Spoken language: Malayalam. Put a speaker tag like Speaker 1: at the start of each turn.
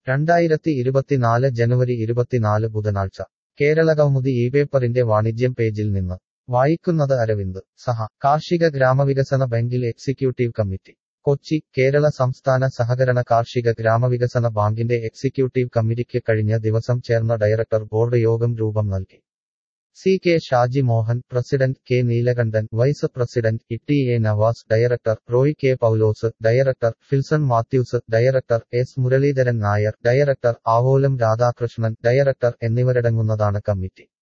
Speaker 1: രണ്ടായിരത്തി ഇരുപത്തിനാല് ജനുവരി ഇരുപത്തിനാല് ബുധനാഴ്ച കേരള കൗമുദി ഈ പേപ്പറിന്റെ വാണിജ്യം പേജിൽ നിന്ന് വായിക്കുന്നത് അരവിന്ദ് സഹ കാർഷിക ഗ്രാമവികസന ബാങ്കിൽ എക്സിക്യൂട്ടീവ് കമ്മിറ്റി കൊച്ചി കേരള സംസ്ഥാന സഹകരണ കാർഷിക ഗ്രാമവികസന ബാങ്കിന്റെ എക്സിക്യൂട്ടീവ് കമ്മിറ്റിക്ക് കഴിഞ്ഞ ദിവസം ചേർന്ന ഡയറക്ടർ ബോർഡ് യോഗം രൂപം നൽകി C K Shaji Mohan president K Neelakantan vice president E A Navas director Roy K Paulose director Filson Mathews director S Muraleedharan Nair director Avolam Radhakrishnan director എന്നിവരടങ്ങുന്നതാണ് കമ്മിറ്റി